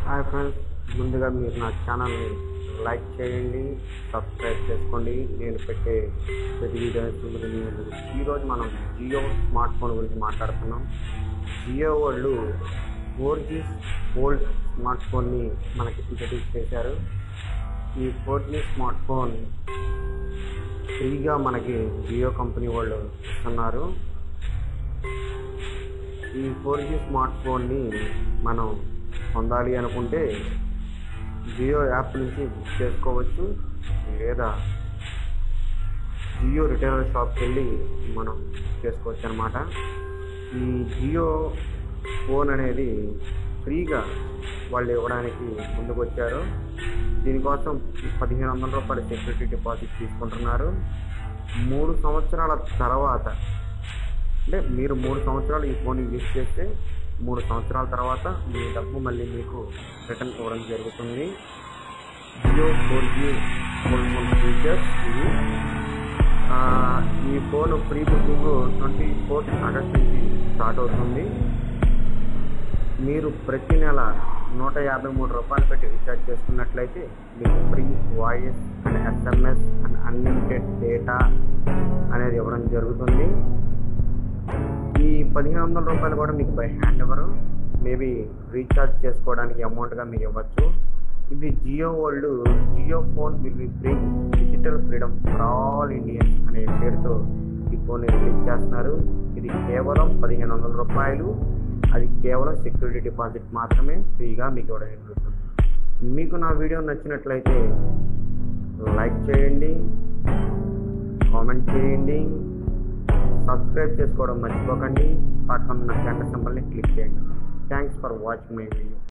hi friends ముందుగా మీరు నా ఛానల్ని లైక్ చేయండి సబ్స్క్రైబ్ చేసుకోండి నేను పెట్టే ప్రతి వీడియోస్ ముందు మీ ముందు ఈరోజు మనం జియో స్మార్ట్ ఫోన్ గురించి మాట్లాడుతున్నాం జియో వాళ్ళు ఫోర్ జీ ఓల్డ్ స్మార్ట్ ఫోన్ని మనకి ఇంట్రడ్యూస్ చేశారు ఈ ఫోర్ జీ స్మార్ట్ ఫోన్ ఫ్రీగా మనకి జియో కంపెనీ వాళ్ళు ఇస్తున్నారు ఈ ఫోర్ జీ స్మార్ట్ ఫోన్ని మనం పొందాలి అనుకుంటే జియో యాప్ నుంచి బుక్ చేసుకోవచ్చు లేదా జియో రిటైలర్ షాప్కి వెళ్ళి మనం చేసుకోవచ్చు అనమాట ఈ జియో ఫోన్ అనేది ఫ్రీగా వాళ్ళు ఇవ్వడానికి ముందుకు వచ్చారు దీనికోసం పదిహేను వందల రూపాయల సెక్యూరిటీ డిపాజిట్ తీసుకుంటున్నారు మూడు సంవత్సరాల తర్వాత అంటే మీరు మూడు సంవత్సరాలు ఈ ఫోన్ యూజ్ చేస్తే మూడు సంవత్సరాల తర్వాత మీ డబ్బు మళ్ళీ మీకు రిటర్న్ ఇవ్వడం జరుగుతుంది Jio four G phone phone features ఇవి ఆ, ఈ phone free booking twenty fourth August నుంచి స్టార్ట్ అవుతుంది మీరు ప్రతి నెల నూట యాభై మూడు రూపాయలు పెట్టి రీఛార్జ్ చేసుకున్నట్లయితే మీకు free voice and SMS and unlimited data అనేది ఇవ్వడం జరుగుతుంది ఈ పదిహేను వందల రూపాయలు కూడా మీకు బై హ్యాండ్ ఇవ్వరు మేబీ రీఛార్జ్ చేసుకోవడానికి అమౌంట్గా మీకు ఇవ్వచ్చు ఇది జియో వాళ్ళు Jio phone will be free digital freedom for all Indians అనే పేరుతో ఈ ఫోన్ రిలీజ్ చేస్తున్నారు ఇది కేవలం పదిహేను వందల రూపాయలు అది కేవలం సెక్యూరిటీ డిపాజిట్ మాత్రమే ఫ్రీగా మీకు ఇవ్వడం జరుగుతుంది మీకు నా వీడియో నచ్చినట్లయితే లైక్ చేయండి కామెంట్ చేయండి సబ్స్క్రైబ్ చేసుకోవడం మర్చిపోకండి పక్కన ఉన్న గంట సింబల్ని క్లిక్ చేయండి thanks for watching my video